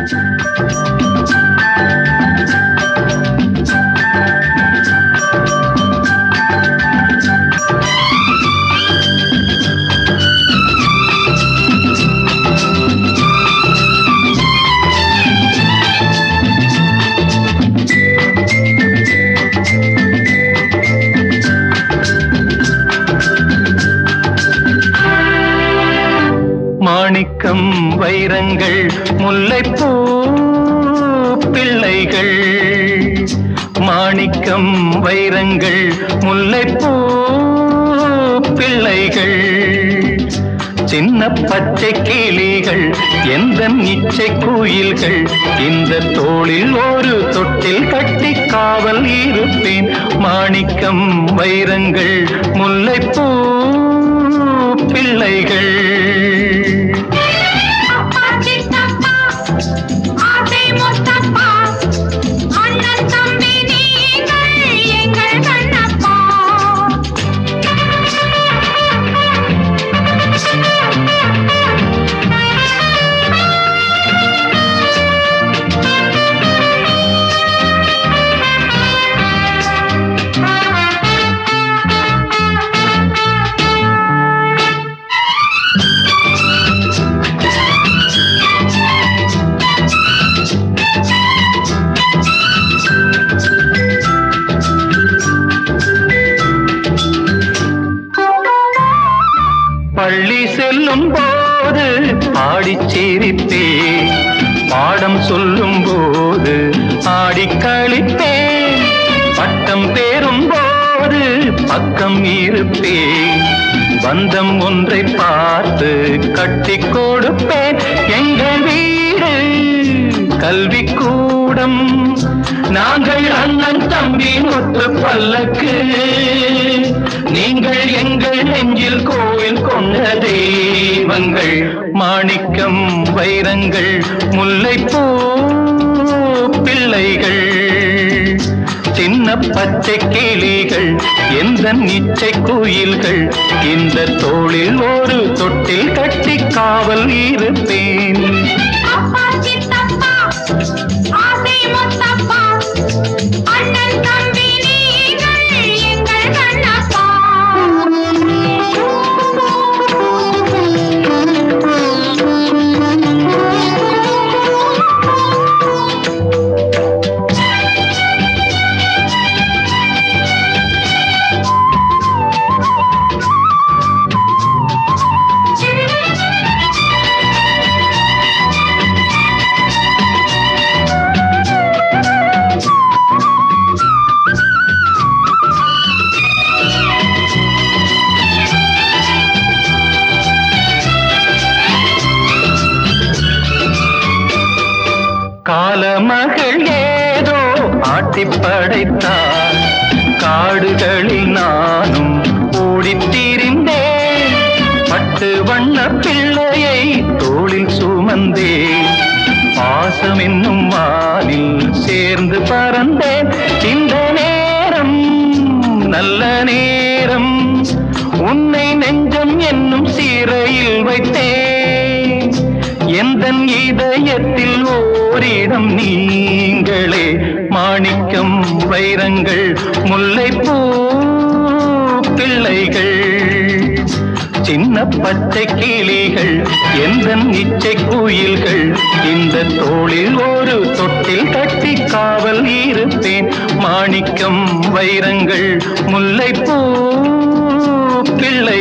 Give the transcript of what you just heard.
மாணிக்கம் வைரங்கள் முல்லைப்பூ பிள்ளைகள் மாணிக்கம் வைரங்கள் முல்லைப்பூ பிள்ளைகள் சின்ன பச்சை கிளிகள் எந்த இச்சை குயில்கள் இந்த தோளில் ஒரு தொட்டில் கட்டி காவல் இருப்பேன் மாணிக்கம் வைரங்கள் முல்லைப்பூ பிள்ளைகள் அப்பா சித்தப்பா ஆசை முத்தப்பா அண்ணன் தம்பி நீங்கள் எங்கள் கண்ணப்பா பள்ளி செல்லும் போது ஆடிச் சிரிப்பேன் பாடம் சொல்லும் போது ஆடிக் களிப்பேன் பட்டம் பெறும் போது பக்கம் இருப்பேன் பந்தம் ஒன்றை பார்த்து கட்டிக் கொடுப்பேன் எங்கள் வீடு கல்வி கூடம் நாங்கள் அண்ணன் தம்பி முத்து பல்லக்கு நீங்கள் எங்கள் நெஞ்சில் கோவில் கொண்ட தெய்வங்கள் மாணிக்கம் வைரங்கள் முல்லைப்பூ பிள்ளைகள் சின்ன பச்சை கிளிகள் எந்த இச்சை குயில்கள் இந்த தோளில் ஒரு தொட்டில் கட்டி காவல் இருப்பேன் அப்பா சித்தப்பா ஆசை முத்தப்பா அண்ணன் தம்பி நீங்கள் எங்கள் கண்ணப்பா காலமகள் ஏதோ ஆட்டிப் படைத்தார் காடுகளில் நானும் ஓடித் திரிந்தேன் பட்டு வண்ண பிள்ளையை தோளில் சுமந்தேன் பாசம் என்னும் வானில் சேர்ந்து பறந்தேன் இந்த நேரம் நல்ல நேரம் உன்னை நெஞ்சம் என்னும் சீரையில் வைத்தேன் எந்த இதயத்தில் ஓரிடம் நீங்களே மாணிக்கம் வைரங்கள் முல்லைப்பூ பிள்ளைகள் சின்ன பச்சை கிளிகள் எந்த இச்சை குயில்கள் இந்த தோளில் ஒரு தொட்டில் கட்டி காவல் இருப்பேன் மாணிக்கம் வைரங்கள் முல்லைப்பூ பிள்ளை